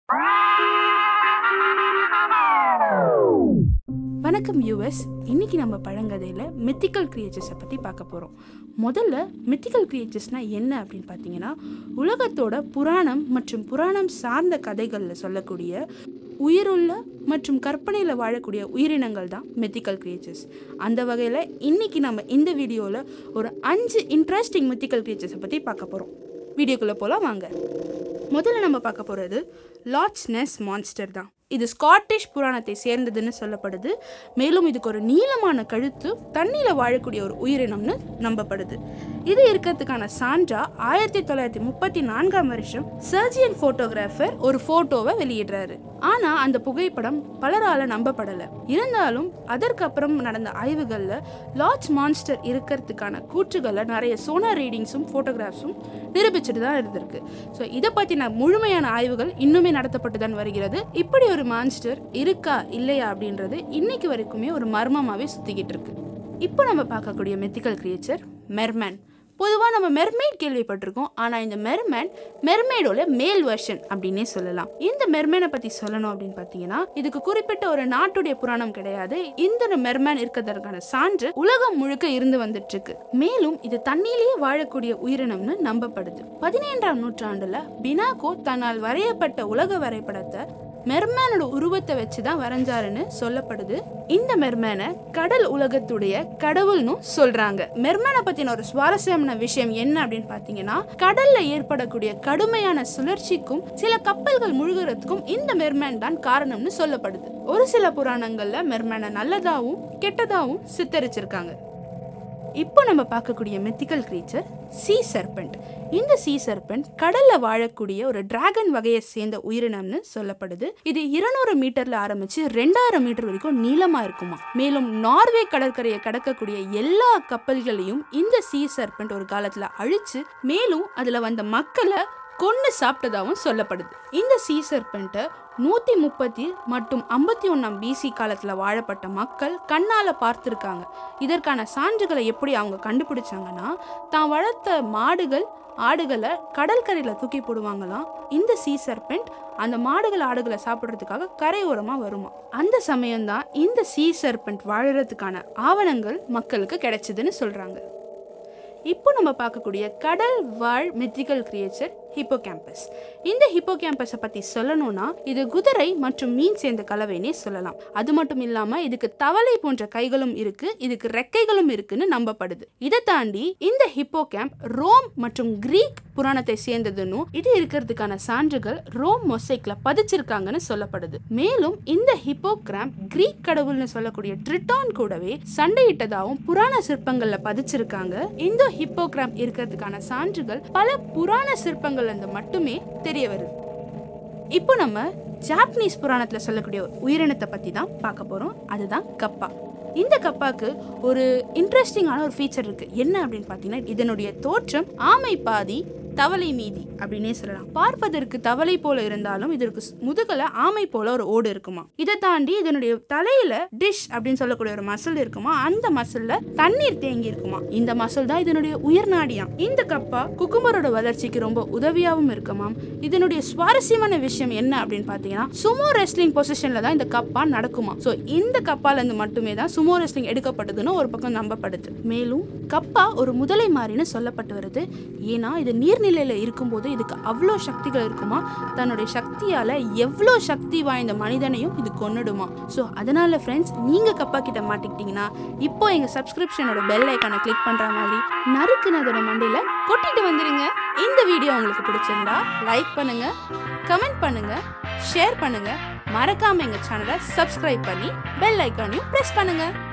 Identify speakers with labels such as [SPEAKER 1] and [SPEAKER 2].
[SPEAKER 1] வணக்கம் யூஎஸ் இன்னைக்கு நம்ம பழங்கதையில் மித்திக்கல் கிரியேச்சர்ஸை பற்றி பார்க்க போகிறோம் முதல்ல மித்திக்கல் கிரியேச்சர்ஸ்னால் என்ன அப்படின்னு பார்த்தீங்கன்னா உலகத்தோட புராணம் மற்றும் புராணம் சார்ந்த கதைகளில் சொல்லக்கூடிய உயிருள்ள மற்றும் கற்பனையில் வாழக்கூடிய உயிரினங்கள் தான் மித்திக்கல் கிரியேச்சர்ஸ் அந்த வகையில் இன்னைக்கு நம்ம இந்த வீடியோவில் ஒரு அஞ்சு இன்ட்ரெஸ்டிங் மித்திக்கல் கிரியேச்சர்ஸை பற்றி பார்க்க போகிறோம் வீடியோக்குள்ளே போகலாம் வாங்க முதல்ல நம்ம பார்க்க போகிறது லாட்ச் நெஸ் மான்ஸ்டர் தான் இது ஸ்காட்டிஷ் புராணத்தை சேர்ந்ததுன்னு சொல்லப்படுது மேலும் இதுக்கு ஒரு நீளமான கழுத்து தண்ணியில் வாழக்கூடிய ஒரு உயிரினம்னு நம்பப்படுது இது இருக்கிறதுக்கான சான்றா ஆயிரத்தி தொள்ளாயிரத்தி முப்பத்தி நான்காம் வருஷம் சர்ஜியன் ஃபோட்டோகிராஃபர் ஒரு ஃபோட்டோவை வெளியிடுறாரு ஆனால் அந்த புகைப்படம் பலரால் நம்பப்படலை இருந்தாலும் அதற்கப்புறம் நடந்த ஆய்வுகளில் லாட்ச் மான்ஸ்டர் இருக்கிறதுக்கான கூற்றுகளை நிறைய சோனார் ரீடிங்ஸும் ஃபோட்டோகிராஃப்ஸும் நிரூபிச்சுட்டு தான் இருந்திருக்கு ஸோ இதை பற்றின முழுமையான ஆய்வுகள் இன்னுமே நடத்தப்பட்டு தான் வருகிறது இப்படி ஒரு மான்ஸ்டர் இருக்கா இல்லையா அப்படின்றது இன்னைக்கு வரைக்குமே ஒரு மர்மமாகவே சுற்றிக்கிட்டு இருக்கு இப்போ நம்ம பார்க்கக்கூடிய மெத்திக்கல் கிரியேச்சர் மெர்மேன் பொதுவாக நம்ம மெர்மெய்ட் கேள்விப்பட்டிருக்கோம் ஆனால் இந்த மெர்மேன் மெர்மெய்டோட மேல் வெர்ஷன் அப்படின்னே சொல்லலாம் இந்த மெர்மேனை பற்றி சொல்லணும் அப்படின்னு பார்த்தீங்கன்னா இதுக்கு குறிப்பிட்ட ஒரு நாட்டுடைய புராணம் கிடையாது இந்த மெர்மேன் இருக்கிறதற்கான சான்று உலகம் முழுக்க இருந்து வந்துட்டு இருக்கு மேலும் இது தண்ணியிலேயே வாழக்கூடிய உயிரினம்னு நம்பப்படுது பதினேழாம் நூற்றாண்டுல பினாகோ தன்னால் வரையப்பட்ட உலக வரைபடத்தை மெர்மேனோட உருவத்தை வச்சு தான் வரைஞ்சாருன்னு சொல்லப்படுது இந்த மெர்மேனை கடல் உலகத்துடைய கடவுள்னு சொல்றாங்க மெர்மேனை பத்தின ஒரு சுவாரஸ்யமான விஷயம் என்ன அப்படின்னு பாத்தீங்கன்னா கடல்ல ஏற்படக்கூடிய கடுமையான சுழற்சிக்கும் சில கப்பல்கள் முழுகிறதுக்கும் இந்த மெர்மேன் தான் காரணம்னு சொல்லப்படுது ஒரு சில புராணங்கள்ல மெர்மேனை நல்லதாவும் கெட்டதாவும் சித்தரிச்சிருக்காங்க இப்போ நம்ம பார்க்கக்கூடிய மெத்திக்கல் கிரீச்சர் சீ சர்பெண்ட் இந்த சீ சர்பெண்ட் கடல்ல வாழக்கூடிய ஒரு டிராகன் வகையை சேர்ந்த உயிரினம்னு சொல்லப்படுது இது இருநூறு மீட்டர்ல ஆரம்பிச்சு ரெண்டாயிரம் மீட்டர் வரைக்கும் நீளமா இருக்குமா மேலும் நார்வே கடற்கரையை கடக்கக்கூடிய எல்லா கப்பல்களையும் இந்த சீ சர்பெண்ட் ஒரு காலத்துல அழிச்சு மேலும் அதுல வந்த மக்களை கொன்னு சாப்பிட்டதாகவும் சொல்லப்படுது இந்த சீ சர்பெண்ட்டை நூற்றி முப்பத்தி மற்றும் ஐம்பத்தி ஒன்றாம் பிசி காலத்தில் வாழப்பட்ட மக்கள் கண்ணால் பார்த்துருக்காங்க இதற்கான சான்றுகளை எப்படி அவங்க கண்டுபிடிச்சாங்கன்னா தான் வளர்த்த மாடுகள் ஆடுகளை கடற்கரையில் தூக்கி போடுவாங்களாம் இந்த சீ சர்பெண்ட் அந்த மாடுகள் ஆடுகளை சாப்பிட்றதுக்காக கரையோரமாக வருமா அந்த சமயம்தான் இந்த சீ சர்பெண்ட் வாழறதுக்கான ஆவணங்கள் மக்களுக்கு கிடைச்சதுன்னு சொல்கிறாங்க இப்போ நம்ம பார்க்கக்கூடிய கடல் வாழ் மித்திக்கல் கிரியேச்சர் ஹிப்போ கேம்பஸ் இந்த ஹிப்போ கேம்பஸை பற்றி சொல்லணும்னா இது குதிரை மற்றும் மீன் சேர்ந்த கலவைனே சொல்லலாம் அது மட்டும் இல்லாமல் இதுக்கு தவளை போன்ற கைகளும் இருக்கு இதுக்கு ரெக்கைகளும் இருக்குன்னு நம்பப்படுது இதை தாண்டி இந்த ஹிப்போ கேம்ப் ரோம் மற்றும் கிரீக் புராணத்தை சேர்ந்ததுன்னு இது இருக்கிறதுக்கான சான்றுகள் ரோம் மொசைக்ல பதிச்சிருக்காங்கன்னு சொல்லப்படுது மேலும் இந்த ஹிப்போ கிராம் கிரீக் கடவுள்னு சொல்லக்கூடிய ட்ரிட்டான் கூடவே சண்டையிட்டதாகவும் புராண சிற்பங்கள்ல பதிச்சிருக்காங்க இந்த ஹிப்போகிராம் இருக்கிறதுக்கான சான்றுகள் பல புராண சிற்பங்கள்ல இருந்து மட்டுமே தெரிய வருது இப்போ நம்ம ஜாப்பனீஸ் புராணத்தில் சொல்லக்கூடிய ஒரு உயிரினத்தை பற்றி தான் பார்க்க போகிறோம் அதுதான் கப்பா இந்த கப்பாக்கு ஒரு இன்ட்ரெஸ்டிங்கான ஒரு ஃபீச்சர் இருக்குது என்ன அப்படின்னு பார்த்தீங்கன்னா இதனுடைய தோற்றம் ஆமை பாதி தவளை மீதி அப்படின்னே சொல்லலாம் பார்ப்பதற்கு தவளை போல இருந்தாலும் இதற்கு முதுகல ஆமை போல ஒரு ஓடு இருக்குமா இதை தாண்டி இதனுடைய தலையில டிஷ் அப்படின்னு சொல்லக்கூடிய ஒரு மசில் இருக்குமா அந்த மசில்ல தண்ணீர் தேங்கி இருக்குமா இந்த மசில் தான் இதனுடைய உயிர் நாடியாம் இந்த கப்பா குக்கும்பரோட வளர்ச்சிக்கு ரொம்ப உதவியாகவும் இருக்குமாம் இதனுடைய சுவாரஸ்யமான விஷயம் என்ன அப்படின்னு பார்த்தீங்கன்னா சுமோ ரெஸ்லிங் பொசிஷன்ல தான் இந்த கப்பா நடக்குமா ஸோ இந்த கப்பால இருந்து மட்டுமே தான் சுமோ ரெஸ்லிங் எடுக்கப்பட்டதுன்னு ஒரு பக்கம் நம்பப்படுது மேலும் கப்பா ஒரு முதலை மாறின்னு சொல்லப்பட்டு வருது ஏன்னா இது நீர்நிலையில இருக்கும்போது இதுக்கு அவ்வளோ சக்திகள் இருக்குமா தன்னுடைய சக்தியால எவ்வளோ சக்தி வாய்ந்த மனிதனையும் இது கொன்னுடுமா ஸோ அதனால ஃப்ரெண்ட்ஸ் நீங்க கப்பா கிட்ட மாட்டிக்கிட்டீங்கன்னா இப்போ எங்க சப்ஸ்கிரிப்ஷனோட பெல் ஐக்கானை கிளிக் பண்ற மாதிரி நறுக்குனதோட மண்டையில கொட்டிட்டு வந்துருங்க இந்த வீடியோ உங்களுக்கு பிடிச்சிருந்தா லைக் பண்ணுங்க கமெண்ட் பண்ணுங்க ஷேர் பண்ணுங்க மறக்காம எங்க சேனலை சப்ஸ்கிரைப் பண்ணி பெல் ஐக்கானையும் பிரஸ் பண்ணுங்க